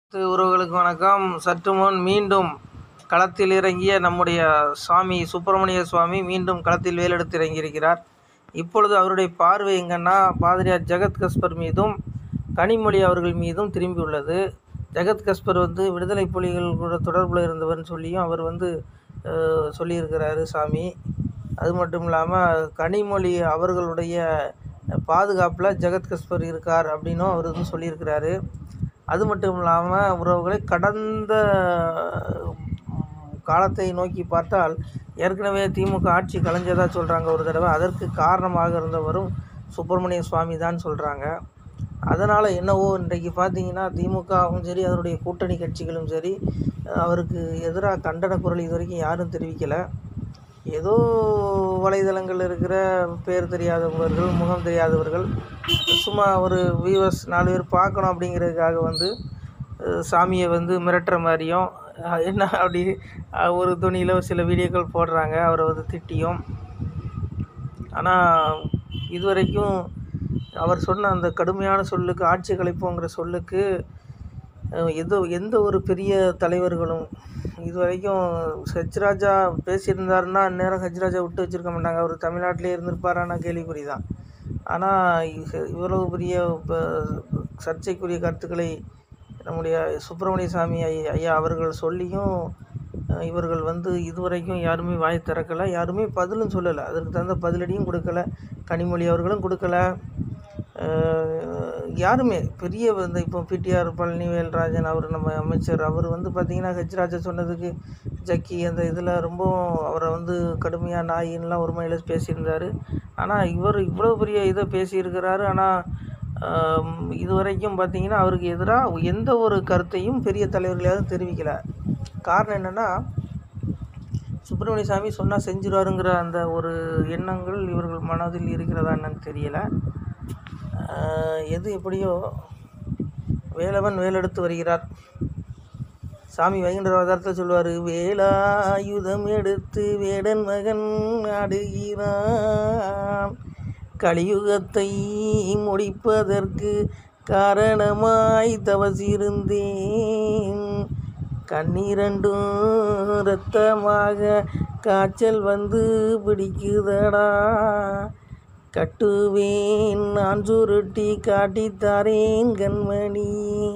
அனைத்து உறவுகளுக்கு வணக்கம் சற்று முன் மீண்டும் களத்தில் இறங்கிய நம்முடைய சுவாமி சுப்பிரமணிய சுவாமி மீண்டும் களத்தில் வேலெடுத்து இறங்கியிருக்கிறார் இப்பொழுது அவருடைய பார்வை எங்கன்னா பாதிரியார் ஜெகத் கஸ்பர் மீதும் கனிமொழி அவர்கள் மீதும் திரும்பியுள்ளது ஜெகத் கஸ்பர் வந்து விடுதலை புலிகள் கூட தொடர்பில் இருந்தவர்னு சொல்லியும் அவர் வந்து அஹ், சொல்லியிருக்கிறாரு சாமி அது மட்டும் இல்லாமல் கனிமொழி அவர்களுடைய பாதுகாப்பில் ஜெகத் கஸ்பர் இருக்கார் அப்படின்னும் அவர் வந்து சொல்லியிருக்கிறாரு அது மட்டும் இல்லாமல் உறவுகளை கடந்த காலத்தை நோக்கி பார்த்தால் ஏற்கனவே திமுக ஆட்சி கலைஞ்சதாக சொல்கிறாங்க ஒரு தடவை அதற்கு காரணமாக இருந்தவரும் சுப்பிரமணிய சுவாமி தான் சொல்கிறாங்க அதனால் என்னவோ இன்றைக்கு பார்த்தீங்கன்னா திமுகவும் சரி அதனுடைய கூட்டணி கட்சிகளும் சரி அவருக்கு எதிராக கண்டன குரல் இது வரைக்கும் யாரும் தெரிவிக்கலை ஏதோ வலைதளங்கள் இருக்கிற பேர் தெரியாதவர்கள் முகம் தெரியாதவர்கள் சும்மா ஒரு வியூவர்ஸ் நாலு பேர் பார்க்கணும் அப்படிங்கிறதுக்காக வந்து அஹ், சாமியை வந்து மிரட்டுற மாதிரியும் அஹ், என்ன அப்படி அஹ், ஒரு துணியில் சில வீடியோக்கள் போடுறாங்க அவரை வந்து திட்டியும் ஆனால் இதுவரைக்கும் அவர் சொன்ன அந்த கடுமையான சொல்லுக்கு ஆட்சி கலைப்போங்கிற சொல்லுக்கு அஹ், எந்த எந்த ஒரு பெரிய தலைவர்களும் இதுவரைக்கும் ஹெச்ராஜா பேசியிருந்தாருன்னா அந்நேரம் ஹெச்ராஜா விட்டு வச்சிருக்க மாட்டாங்க அவர் தமிழ்நாட்டிலே இருந்திருப்பாரான்னா கேள்விக்குறி தான் ஆனால் இவ்வளவு பெரிய ப- சர்ச்சைக்குரிய கருத்துக்களை நம்முடைய சுப்பிரமணிய சாமி ஐ- ஐயா அவர்கள் சொல்லியும் அஹ், இவர்கள் வந்து இதுவரைக்கும் யாருமே வாய் திறக்கலை யாருமே பதிலும் சொல்லலை அதற்கு தகுந்த பதிலடியும் கொடுக்கல கனிமொழி அவர்களும் கொடுக்கல அஹ், யாருமே பெரிய இந்த இப்போ பிடிஆர் பழனிவேல்ராஜன் அவர் நம்ம அமைச்சர் அவர் வந்து பார்த்திங்கன்னா ஹெச்ராஜா சொன்னதுக்கு ஜக்கி அந்த இதில் ரொம்பவும் அவரை வந்து கடுமையாக நாயின்லாம் ஒரு மயில பேசியிருந்தார் ஆனால் இவர் இவ்வளோ பெரிய இதை பேசியிருக்கிறாரு ஆனால் இது வரைக்கும் பார்த்தீங்கன்னா அவருக்கு எதிராக எந்த ஒரு கருத்தையும் பெரிய தலைவர்களாவது தெரிவிக்கலை காரணம் என்னென்னா சுப்பிரமணிய சாமி சொன்னால் செஞ்சிருவாருங்கிற அந்த ஒரு எண்ணங்கள் இவர்கள் மனதில் இருக்கிறதா என்னன்னு தெரியலை ஆஹ் எது எப்படியோ வேலவன் வேலெடுத்து வருகிறார் சாமி வைகுண்டர் அவதாரத்தில் சொல்லுவார் வேலாயுதம் எடுத்து வேடன் மகன் ஆடுகிறான் கலியுகத்தை முடிப்பதற்கு காரணமாய் தவசிருந்தேன் கண்ணீரண்டும் இரத்தமாக காய்ச்சல் வந்து பிடிக்குதடா கட்டுவேன் நான் சுருட்டி காட்டித்தாரேன் கண்மணி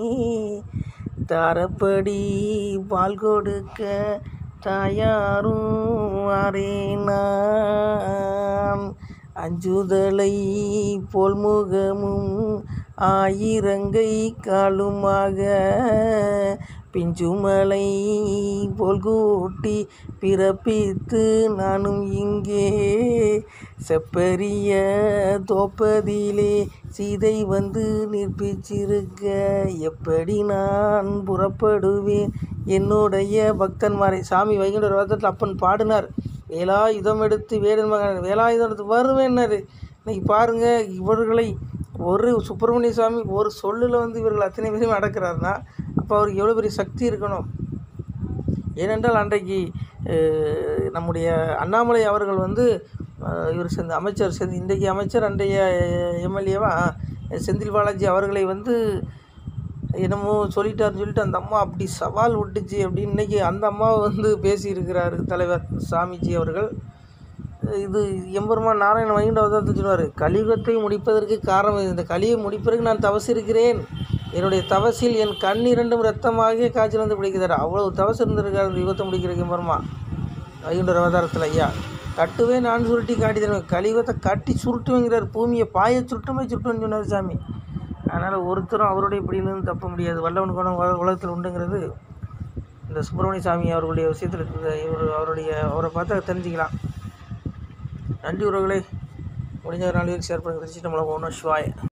தாரப்படி பால் கொடுக்க தாயாரும் வாரேன் நான் அஞ்சுதலை போல் முகமும் ஆயிரங்கை காலுமாக பிஞ்சுமலை போல் கூட்டி பிறப்பித்து நானும் இங்கே செப்பரிய தோப்பதிலே சீதை வந்து நிற்பிச்சிருக்க எப்படி நான் புறப்படுவேன் என்னுடைய பக்தன்மாரை சாமி வைகுண்டர் வாதத்தில் அப்பன் பாடினார் வேலாயுதம் எடுத்து வேடன் மகன் வேலாயுதம் எடுத்து வருவேன்னாரு இன்னைக்கு பாருங்க இவர்களை ஒரு சுப்பிரமணிய சாமி ஒரு சொல்லில் வந்து இவர்கள் அத்தனை பேரும் அடக்கிறாருன்னா அப்போ அவருக்கு எவ்வளோ பெரிய சக்தி இருக்கணும் ஏனென்றால் அன்றைக்கு அஹ், நம்முடைய அண்ணாமலை அவர்கள் வந்து அஹ், இவர் செந்த அமைச்சர் செந்தி இன்றைக்கு அமைச்சர் அன்றைய எம்எல்ஏவா செந்தில் பாலாஜி அவர்களை வந்து என்னமோ சொல்லிட்டாருன்னு சொல்லிட்டு அந்த அம்மா அப்படி சவால் விட்டுச்சு அப்படின்னு இன்னைக்கு அந்த அம்மாவை வந்து பேசியிருக்கிறாரு தலைவர் சாமிஜி அவர்கள் இது எம்பெருமான் நாராயண வைகுண்ட அவதாரத்தை சொல்லுவார் கலியுகத்தை முடிப்பதற்கு காரணம் இந்த கலியை முடிப்பதற்கு நான் தவசிருக்கிறேன் என்னுடைய தவசில் என் கண் இரண்டும் ரத்தமாக காய்ச்சல் வந்து பிடிக்கிறார் அவ்வளவு தவசு இருந்திருக்காரு இந்த யுகத்தை முடிக்கிறதுக்கு எம்பெருமான் வைகுண்டர் அவதாரத்தில் ஐயா கட்டுவே நான் சுருட்டி காட்டி தருவேன் கலியுகத்தை கட்டி சுருட்டுவேங்கிறார் பூமியை பாய சுருட்டுமே சுருட்டுன்னு சொன்னார் சாமி அதனால் ஒருத்தரும் அவருடைய பிடியிலிருந்து தப்ப முடியாது வல்லவன் குணம் உல- உலகத்தில் உண்டுங்கிறது இந்த சுப்பிரமணிய சாமி அவர்களுடைய விஷயத்தில் இந்த இவர் அவருடைய அவரை பார்த்தா தெரிஞ்சுக்கலாம் நன்றி உறவுகளை முடிஞ்ச ஒரு நாலு பேருக்கு ஷேர் பண்ணுங்க திருச்சி நம்மளை ஒன்றும் ஷுவாய்